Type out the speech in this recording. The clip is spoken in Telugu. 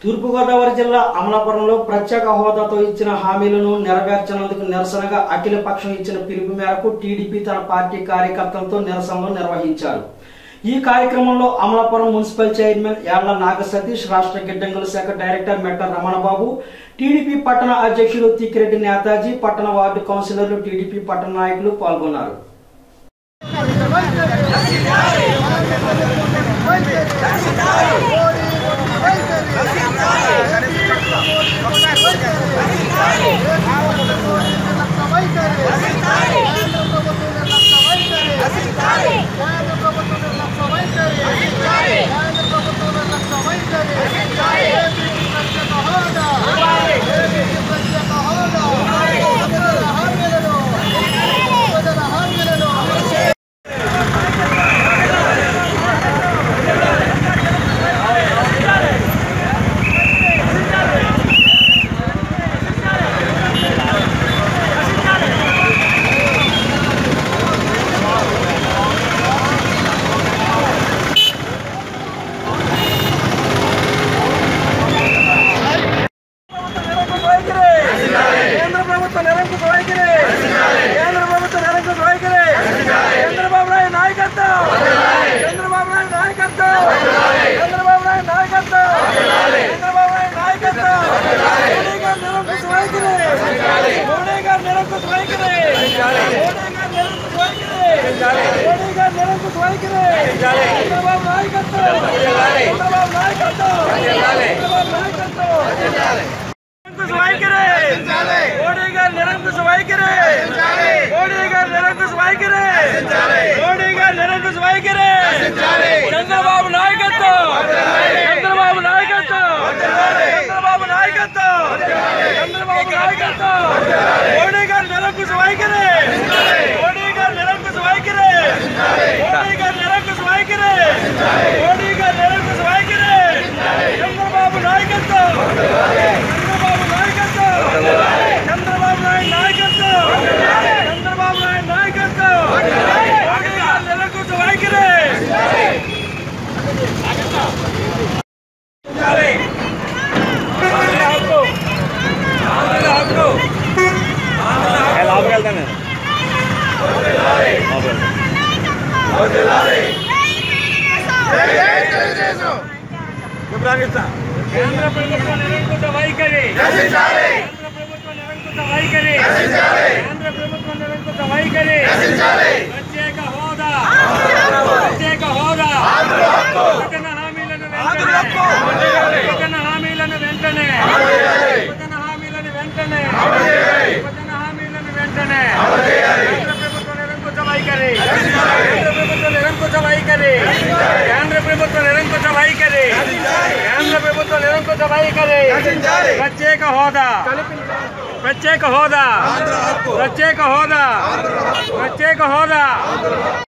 తూర్పుగోదావరి జిల్లా అమలాపురంలో ప్రత్యేక హోదాతో ఇచ్చిన హామీలను నెరవేర్చనందుకు నిరసనగా అఖిల పక్షం ఇచ్చిన పిలుపు మేరకు టీడీపీ తన పార్టీ కార్యకర్తలతో నిరసనలు నిర్వహించారు ఈ కార్యక్రమంలో అమలాపురం మున్సిపల్ చైర్మన్ యాళ్ల నాగ సతీష్ రాష్ట్ర గిడ్డంగుల శాఖ డైరెక్టర్ మెట్ట రమణబాబు టీడీపీ పట్టణ అధ్యక్షులు తిక్కిరెడ్డి నేతాజీ పట్టణ వార్డు కౌన్సిలర్లు టీడీపీ పట్టణ నాయకులు పాల్గొన్నారు కేంద్ర ప్రభుత్వ నిరంకుశ వైఖరి కేంద్ర ప్రభుత్వ నిరంకుశ వైఖరి చంద్రబాబు నాయుడు నాయకత్వం చంద్రబాబు నాయుడు నాయకత్వం చంద్రబాబు నాయుడు నాయకత్వం చంద్రబాబు నాయుడు నాయకత్వం మోడీ గారు నిరంకుశ వైఖరి మోడీ గారు నిరంకుశ వైఖరి మోడీ గారు నిరంకుశ వైఖరి మోడీ గారు నిరంకుశ వైఖరి చంద్రబాబు నాయకత్వం చంద్రబాబు నాయకత్వం చంద్రబాబు నాయకత్వం నిరంకుశ వైఖరి మోడీ గారు నిరంకుశ వైఖరి మోడీ గారు నిరంకుశ వైఖరి మోడీ గారు నిరంకుశ వైఖరి చంద్రబాబు నాయకత్వం చంద్రబాబు నాయకత్వం చంద్రబాబు నాయకత్వం చంద్రబాబు నాయకత్వం మోడీ గారు నిరంకుశ వైఖరి మోడీ గారు నిరంకుశ వైఖరి మోడీ గారు నిరంకుశ వైఖరి మోడీ గారు నిరంకుశ వైఖరి చంద్రబాబు నాయకత్వం చంద్రబాబు నాయకత్వం చంద్రబాబు నాయుడు నాయకత్వం చంద్రబాబు నాయుడు నాయకత్వం మోడీ గారు నిరంకుశ వైఖరి కేంద్ర ప్రభుత్వ నిరంకుశ వైఖరి కేంద్ర ప్రభుత్వ నిరంకుశ వైఖరి కేంద్ర ప్రభుత్వ నిరంకుశ వైఖరి ప్రత్యేక హోదా ప్రత్యేక హోదా విభజన హామీలను వెంటనే విభజన హామీలను వెంటనే విభజన హామీలను వెంటనే విభజన హామీలను వెంటనే కేంద్ర ప్రభుత్వ నిరంకుశ వైఖరి కేంద్ర ప్రభుత్వ నిరంకుశ వైఖరి కేంద్ర ప్రభుత్వ నిరంకుశ వైఖరి కేంద్ర ప్రభుత్వ నిరంకుశ వైఖరి ప్రత్యేక హోదా ప్రత్యేక హోదా ప్రత్యేక హోదా ప్రత్యేక హోదా